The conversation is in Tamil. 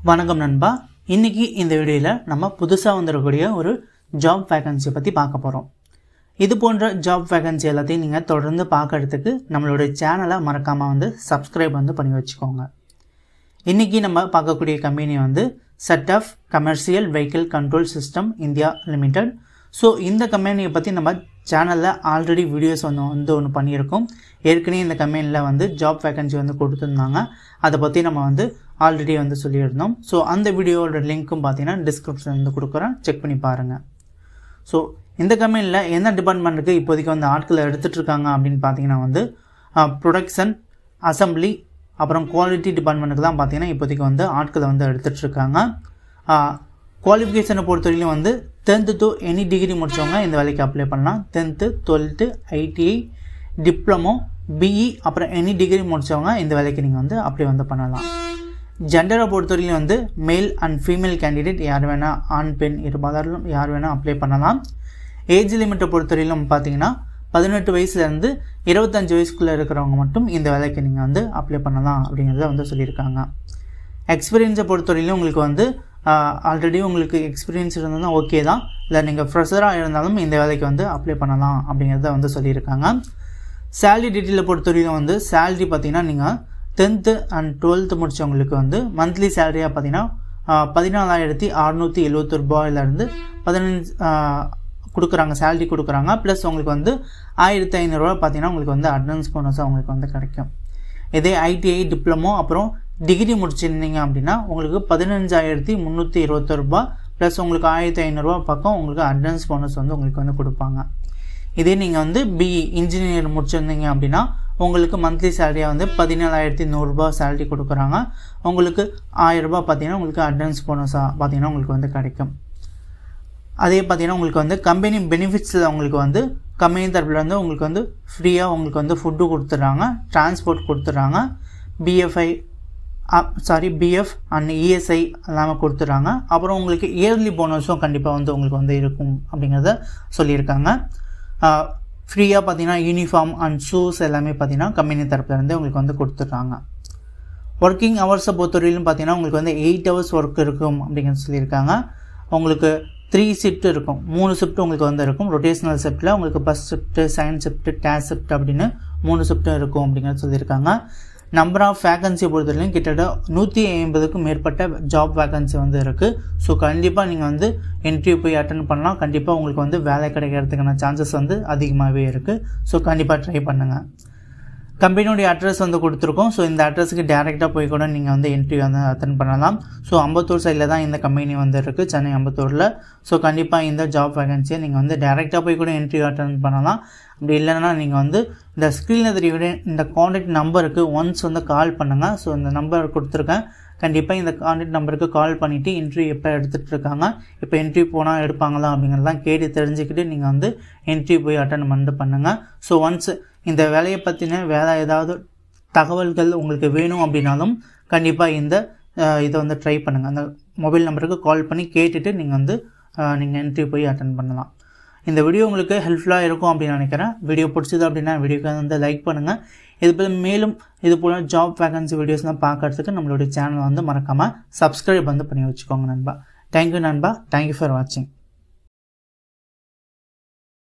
வணக்கம் நண்பா இன்னைக்கு இந்த வீடியோவில் நம்ம புதுசாக வந்துடக்கூடிய ஒரு ஜாப் வேகன்சியை பற்றி பார்க்க போகிறோம் இது போன்ற ஜாப் வேகன்சி எல்லாத்தையும் நீங்கள் தொடர்ந்து பார்க்கறதுக்கு நம்மளுடைய சேனலை மறக்காமல் வந்து சப்ஸ்கிரைப் வந்து பண்ணி வச்சுக்கோங்க இன்றைக்கி நம்ம பார்க்கக்கூடிய கம்பெனி வந்து set of commercial vehicle control system India limited so இந்த கம்பெனியை பற்றி நம்ம சேனலில் ஆல்ரெடி வீடியோஸ் வந்து வந்து ஒன்று பண்ணியிருக்கோம் ஏற்கனவே இந்த கம்பெனியில் வந்து ஜாப் வேகன்சி வந்து கொடுத்துருந்தாங்க அதை பற்றி நம்ம வந்து ஆல்ரெடி வந்து சொல்லியிருந்தோம் ஸோ அந்த வீடியோவோட லிங்க்கும் பார்த்தீங்கன்னா டிஸ்கிரிப்ஷன் வந்து கொடுக்குறேன் செக் பண்ணி பாருங்கள் ஸோ இந்த கம்பெனியில் என்ன டிபார்ட்மெண்ட்டுக்கு இப்போதைக்கு வந்து ஆட்களை எடுத்துகிட்டு இருக்காங்க அப்படின்னு பார்த்தீங்கன்னா வந்து ப்ரொடக்ஷன் அசம்பிளி அப்புறம் குவாலிட்டி டிபார்ட்மெண்ட்டுக்கு தான் பார்த்தீங்கன்னா இப்போதைக்கு வந்து ஆட்களை வந்து எடுத்துகிட்டு இருக்காங்க குவாலிஃபிகேஷனை பொறுத்தவரையிலும் வந்து டென்த்து டு எனி டிகிரி முடித்தவங்க இந்த வேலைக்கு அப்ளை பண்ணலாம் tenth twelfth ITI diploma BE அப்புறம் எனி டிகிரி முடித்தவங்க இந்த வேலைக்கு நீங்கள் வந்து அப்ளை வந்து பண்ணலாம் ஜெண்டரை பொறுத்தவரையிலும் வந்து மேல் அண்ட் ஃபீமேல் கேண்டிடேட் யார் வேணால் ஆண் பெண் இருபாதாலும் யார் வேணால் அப்ளை பண்ணலாம் ஏஜ் லிமிட்டை பொறுத்தவரையிலும் பார்த்தீங்கன்னா பதினெட்டு வயசுலேருந்து இருபத்தஞ்சி வயசுக்குள்ளே இருக்கிறவங்க மட்டும் இந்த வேலைக்கு நீங்கள் வந்து அப்ளை பண்ணலாம் அப்படிங்கிறத வந்து சொல்லியிருக்காங்க எக்ஸ்பீரியன்ஸை பொறுத்தவரையிலும் உங்களுக்கு வந்து ஆல்ரெடி உங்களுக்கு எக்ஸ்பீரியன்ஸ் இருந்ததுன்னா ஓகே தான் இல்லை நீங்கள் ஃப்ரெஷராக இருந்தாலும் இந்த வேலைக்கு வந்து அப்ளை பண்ணலாம் அப்படிங்கிறத வந்து சொல்லியிருக்காங்க சேலரி டீட்டெயிலை பொறுத்தவரையிலும் வந்து சேலரி பார்த்தீங்கன்னா நீங்கள் டென்த்து அண்ட் டுவெல்த்து முடித்தவங்களுக்கு வந்து மந்த்லி சேலரியாக பார்த்தீங்கன்னா பதினாலாயிரத்தி அறநூற்றி எழுபத்தி ரூபாயிலேருந்து பதினஞ்சு கொடுக்குறாங்க சேலரி கொடுக்குறாங்க ப்ளஸ் உங்களுக்கு வந்து ஆயிரத்தி ஐநூறுரூவா பார்த்தீங்கன்னா உங்களுக்கு வந்து அட்வான்ஸ் போனஸாக உங்களுக்கு வந்து கிடைக்கும் இதே ஐடிஐ டிப்ளமோ அப்புறம் டிகிரி முடிச்சிருந்தீங்க அப்படின்னா உங்களுக்கு பதினஞ்சாயிரத்தி முந்நூற்றி இருபத்தொரு ரூபா ப்ளஸ் உங்களுக்கு ஆயிரத்தி ஐநூறுரூவா பக்கம் உங்களுக்கு அட்வான்ஸ் போனஸ் வந்து உங்களுக்கு வந்து கொடுப்பாங்க இதே நீங்கள் வந்து பிஇ இன்ஜினியர் முடிச்சிருந்தீங்க அப்படின்னா உங்களுக்கு மந்த்லி சேலரியாக வந்து பதினேழாயிரத்தி நூறுரூபா சேலரி கொடுக்குறாங்க உங்களுக்கு ஆயிரரூபா பார்த்தீங்கன்னா உங்களுக்கு அட்வான்ஸ் போனஸாக பார்த்தீங்கன்னா உங்களுக்கு வந்து கிடைக்கும் அதே பார்த்தீங்கன்னா உங்களுக்கு வந்து கம்பெனி பெனிஃபிட்ஸில் உங்களுக்கு வந்து கம்பெனி தரப்புலேருந்து உங்களுக்கு வந்து ஃப்ரீயாக உங்களுக்கு வந்து ஃபுட்டு கொடுத்துட்றாங்க டிரான்ஸ்போர்ட் கொடுத்துட்றாங்க PFI sorry PF and ESI எல்லாமே கொடுத்துட்றாங்க அப்புறம் உங்களுக்கு இயர்லி போனஸும் கண்டிப்பாக வந்து உங்களுக்கு வந்து இருக்கும் அப்படிங்கிறத சொல்லியிருக்காங்க ஃப்ரீயாக பார்த்தீங்கன்னா யூனிஃபார்ம் அண்ட் ஷூஸ் எல்லாமே பார்த்தீங்கன்னா கம்பெனி தரப்புலேருந்து உங்களுக்கு வந்து கொடுத்துட்றாங்க ஒர்க்கிங் ஹவர்ஸை பொறுத்தவரையிலும் பார்த்தீங்கன்னா உங்களுக்கு வந்து எயிட் ஹவர்ஸ் ஒர்க் இருக்கும் அப்படிங்கிறது சொல்லியிருக்காங்க உங்களுக்கு த்ரீ ஷிஃப்ட் இருக்கும் மூணு ஷிஃப்ட் உங்களுக்கு வந்து இருக்கும் ரொட்டேஷனல் ஷிஃப்ட்டில் உங்களுக்கு பஸ் ஷிஃப்ட்டு சயின்ஸ் ஷிஃப்ட்டு டேஸ் ஷிஃப்ட் அப்படின்னு மூணு ஷிஃப்ட்டும் இருக்கும் அப்படிங்கிறது சொல்லியிருக்காங்க நம்பர் ஆஃப் வேகன்சி பொறுத்தவரையிலும் கிட்டத்தட்ட நூற்றி ஐம்பதுக்கும் மேற்பட்ட ஜாப் வேகன்சி வந்து இருக்குது ஸோ கண்டிப்பாக நீங்கள் வந்து இன்டர்வியூ போய் அட்டன் பண்ணலாம் கண்டிப்பாக உங்களுக்கு வந்து வேலை கிடைக்கிறதுக்கான சான்சஸ் வந்து அதிகமாகவே இருக்குது ஸோ கண்டிப்பாக ட்ரை பண்ணுங்கள் கம்பெனியோடைய அட்ரஸ் வந்து கொடுத்துருக்கோம் ஸோ இந்த அட்ரஸுக்கு டேரெக்டாக போய் கூட நீங்கள் வந்து இன்டர்வியூ வந்து அட்டன் பண்ணலாம் ஸோ அம்பத்தூர் சைடில் தான் இந்த கம்பெனி வந்து இருக்குது சென்னை அம்பத்தூரில் ஸோ கண்டிப்பாக இந்த ஜாப் வேகன்சியை நீங்கள் வந்து டேரெக்டாக போய் கூட இன்டர்வியூ அட்டன் பண்ணலாம் அப்படி இல்லைன்னா நீங்கள் வந்து இந்த ஸ்க்ரீனில் தெரிய இந்த காண்டாக்ட் நம்பருக்கு ஒன்ஸ் வந்து கால் பண்ணுங்கள் ஸோ இந்த நம்பர் கொடுத்துருக்கேன் கண்டிப்பாக இந்த காண்டாக்ட் நம்பருக்கு கால் பண்ணிவிட்டு இன்டர்வியூ எப்போ எடுத்துகிட்டு இருக்காங்க இப்போ இன்டர்வியூ போனால் எடுப்பாங்களா அப்படிங்கிறதெல்லாம் கேட்டு தெரிஞ்சுக்கிட்டு நீங்கள் வந்து இன்டர்வியூ போய் அட்டன் பண்ணிட்டு பண்ணுங்கள் ஸோ ஒன்ஸ் இந்த வேலையை பற்றின வேறு ஏதாவது தகவல்கள் உங்களுக்கு வேணும் அப்படின்னாலும் கண்டிப்பாக இந்த இதை வந்து ட்ரை பண்ணுங்கள் அந்த மொபைல் நம்பருக்கு கால் பண்ணி கேட்டுட்டு நீங்கள் வந்து நீங்கள் இன்டர்வியூ போய் அட்டன் பண்ணலாம் இந்த வீடியோ உங்களுக்கு ஹெல்ப்ஃபுல்லாக இருக்கும் அப்படின்னு நினைக்கிறேன் வீடியோ பிடிச்சது அப்படின்னா வீடியோக்கு வந்து லைக் பண்ணுங்கள் இது போல் மேலும் இது போல் ஜாப் வேகன்சி வீடியோஸ்லாம் பார்க்கறதுக்கு நம்மளுடைய சேனலை வந்து மறக்காமல் சப்ஸ்கிரைப் வந்து பண்ணி வச்சுக்கோங்க நண்பா தேங்க்யூ நண்பா தேங்க்யூ ஃபார் வாட்சிங்